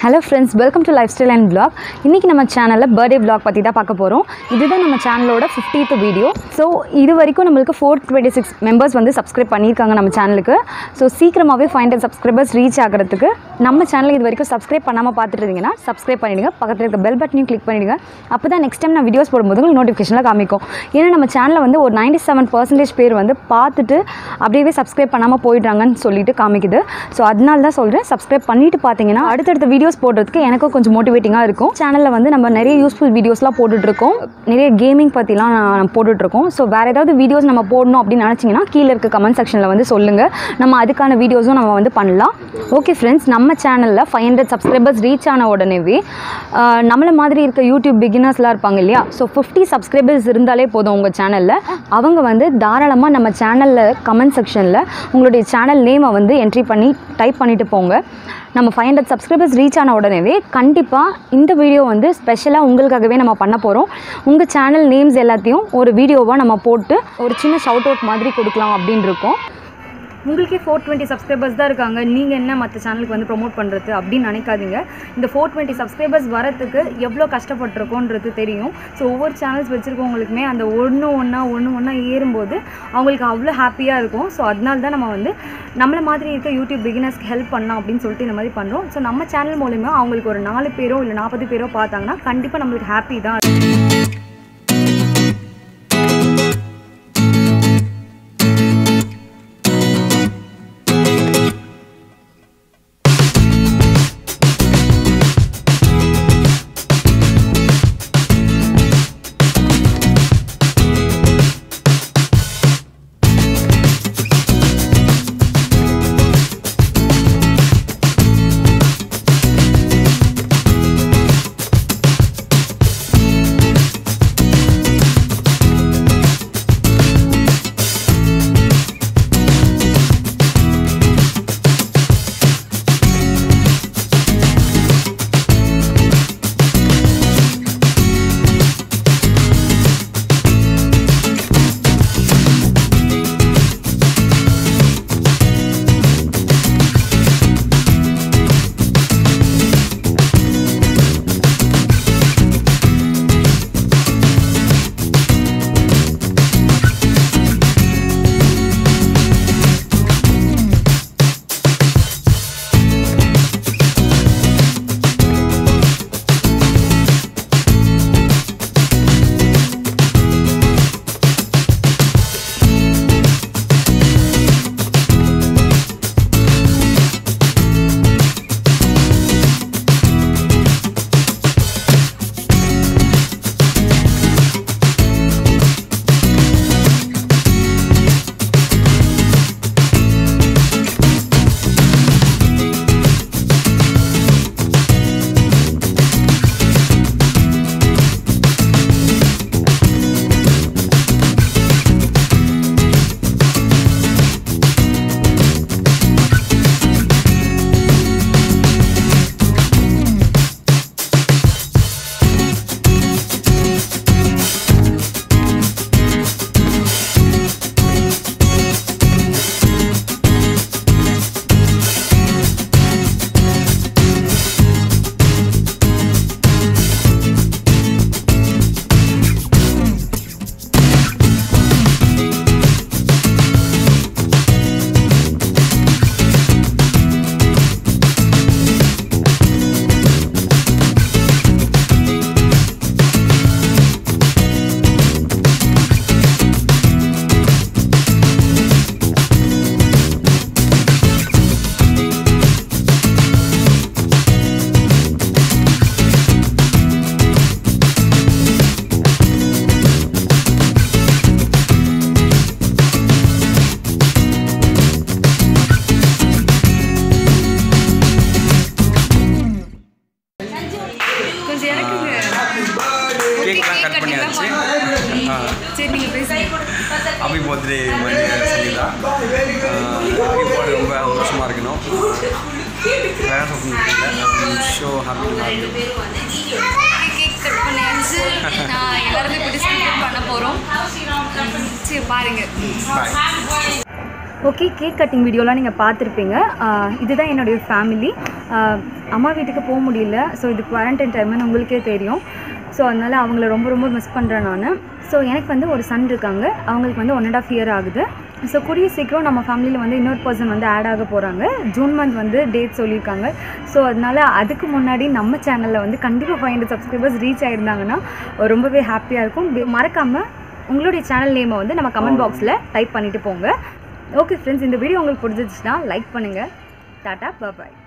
hello friends welcome to life style and blog இன்றைக்கி நம்ம சேனலில் பர்த்டே vlog பற்றி தான் பார்க்க போகிறோம் இதுதான் நம்ம சேனலோட ஃபிஃப்டீத் வீடியோ ஸோ இது வரைக்கும் நம்மளுக்கு ஃபோர் டுவெண்ட்டி சிக்ஸ் மெம்பர்ஸ் வந்து சப்ஸ்கிரைப் பண்ணியிருக்காங்க நம்ம சேனலுக்கு ஸோ சீக்கிரமாகவே ஃபைவ் ஹண்ட்ரட் சப்ஸ்கிரைபர்ஸ் ரீச் ஆகிறதுக்கு நம்ம சேனல் இது வரைக்கும் சப்ஸ்கிரைப் பண்ணாமல் பார்த்துட்டு இருந்தீங்கன்னா சப்ஸ்கிரைப் பண்ணிடுங்க பக்கத்தில் இருக்க பெல் பட்டனையும் கிளிக் பண்ணிடுங்க அப்போ தான் நெக்ஸ்ட் டைம் நான் வீடியோஸ் போடும்போது உங்களுக்கு நோட்டிஃபிகேஷனில் காமிக்கும் ஏன்னா நம்ம சேனலில் வந்து ஒரு நைன்டி செவன் பர்சன்டேஜ் பேர் வந்து பார்த்துட்டு அப்படியே சப்ஸ்கிரைப் பண்ணாமல் போயிடுறாங்கன்னு சொல்லிட்டு காமிக்குது ஸோ அதனால தான் சொல்கிறேன் சப்ஸ்கிரைப் பண்ணிட்டு பார்த்தீங்கன்னா அடுத்தடுத்த வீடியோஸ் போடுறதுக்கு எனக்கும் கொஞ்சம் மோட்டிவேட்டிங்காக இருக்கும் சேனலில் வந்து நம்ம நிறைய யூஸ்ஃபுல் வீடியோஸ்லாம் போட்டுட்ருக்கோம் நிறைய கேமிங் பற்றிலாம் நான் போட்டுட்ருக்கோம் ஸோ வேறு ஏதாவது வீடியோஸ் நம்ம போடணும் அப்படின்னு நினச்சிங்கன்னா கீழே இருக்க கமெண்ட் செக்ஷனில் வந்து சொல்லுங்கள் நம்ம அதுக்கான வீடியோஸும் நம்ம வந்து பண்ணலாம் ஓகே ஃப்ரெண்ட்ஸ் நம்ம சேனலில் ஃபைவ் ஹண்ட்ரட் சப்ஸ்கிரைபர்ஸ் ரீச் ஆன உடனேவே ஆஹ், நம்மள மாதிரி இருக்க யூடியூப் பிகினர்ஸ்லாம் இருப்பாங்க இல்லையா ஸோ ஃபிஃப்டி சப்ஸ்கிரைபர்ஸ் இருந்தாலே போதும் உங்கள் சேனலில் அவங்க வந்து தாராளமாக நம்ம சேனலில் கமெண்ட் செக்ஷனில் உங்களுடைய சேனல் நேமை வந்து என்ட்ரி பண்ணி டைப் பண்ணிட்டு போங்க நம்ம ஃபைவ் ஹண்ட்ரட் சப்ஸ்கிரைபர்ஸ் ரீச் ஆன உடனேவே கண்டிப்பாக இந்த வீடியோ வந்து ஸ்பெஷலாக உங்களுக்காகவே நம்ம பண்ண போகிறோம் உங்கள் சேனல் நேம்ஸ் எல்லாத்தையும் ஒரு வீடியோவாக நம்ம போட்டு ஒரு சின்ன ஷவுட் அவுட் மாதிரி கொடுக்கலாம் அப்படின்னு இருக்கோம் உங்களுக்கே ஃபோர் டுவெண்ட்டி சப்ஸ்கிரைபர்ஸ் தான் இருக்காங்க நீங்கள் என்ன மற்ற சேனலுக்கு வந்து ப்ரோமோட் பண்ணுறது அப்படின்னு நினைக்காதீங்க இந்த ஃபோர் டுவெண்ட்டி சப்ஸ்கிரைபர்ஸ் வரத்துக்கு எவ்வளோ கஷ்டப்பட்டிருக்கோன்றது தெரியும் ஸோ ஒவ்வொரு சேனல்ஸ் வச்சுருக்கவங்களுக்குமே அந்த ஒன்று ஒன்றா ஒன்று ஒன்றா ஏறும்போது அவங்களுக்கு அவ்வளோ ஹாப்பியாக இருக்கும் ஸோ அதனால தான் நம்ம வந்து நம்மள மாதிரி இருக்க யூடியூப் பிகினர்ஸ்க்கு ஹெல்ப் பண்ணலாம் அப்படின்னு சொல்லிட்டு இந்த மாதிரி பண்ணுறோம் ஸோ நம்ம சேனல் மூலிமா அவங்களுக்கு ஒரு நாலு பேரோ இல்லை நாற்பது பேரோ பார்த்தாங்கன்னா கண்டிப்பாக நம்மளுக்கு ஹாப்பி தான் கொஞ்சம் எனக்குங்க கேக்லாம் கட் பண்ணியாச்சு ஆ சரி நீங்கள் பேசுங்க happy birthday Mani Sangeetha happy birthday ரொம்ப சந்தோஷமாக இருக்கணும் வேறு சொல்ல so happy to have you cake cut பண்ணியாச்சு நான் எல்லாருமே இப்போ டிஸ்ட்ரிபியூட் பண்ண போகிறோம் சரி பாருங்க பாய் ஓகே கேக் கட்டிங் வீடியோலாம் நீங்கள் பார்த்துருப்பீங்க ஆஹ் இதுதான் என்னுடைய ஃபேமிலி அம்மா வீட்டுக்கு போக முடியல ஸோ இது குவாரண்டைன் டைம்னு உங்களுக்கே தெரியும் ஸோ அதனால் அவங்கள ரொம்ப ரொம்ப மிஸ் பண்ணுறேன் நான் ஸோ எனக்கு வந்து ஒரு சன் இருக்காங்க அவங்களுக்கு வந்து ஒன் அண்ட் ஆஃப் இயர் ஆகுது ஸோ கூடிய சீக்கிரம் நம்ம ஃபேமிலியில் வந்து இன்னொரு பர்சன் வந்து ஆட் ஆக போகிறாங்க ஜூன் மந்த் வந்து டேட் சொல்லியிருக்காங்க ஸோ அதனால் அதுக்கு முன்னாடி நம்ம சேனலில் வந்து கண்டிப்பாக ஃபைவ் ஹண்ட்ரட் சப்ஸ்கிரைபர்ஸ் ரீச் ஆயிருந்தாங்கன்னா ரொம்பவே ஹாப்பியாக இருக்கும் மறக்காமல் உங்களுடைய சேனல் நேமை வந்து நம்ம கமெண்ட் பாக்ஸில் டைப் பண்ணிவிட்டு போங்க ஓகே ஃப்ரெண்ட்ஸ் இந்த வீடியோ உங்களுக்கு பிடிச்சிச்சுன்னா லைக் பண்ணுங்கள் டாட்டா பாய்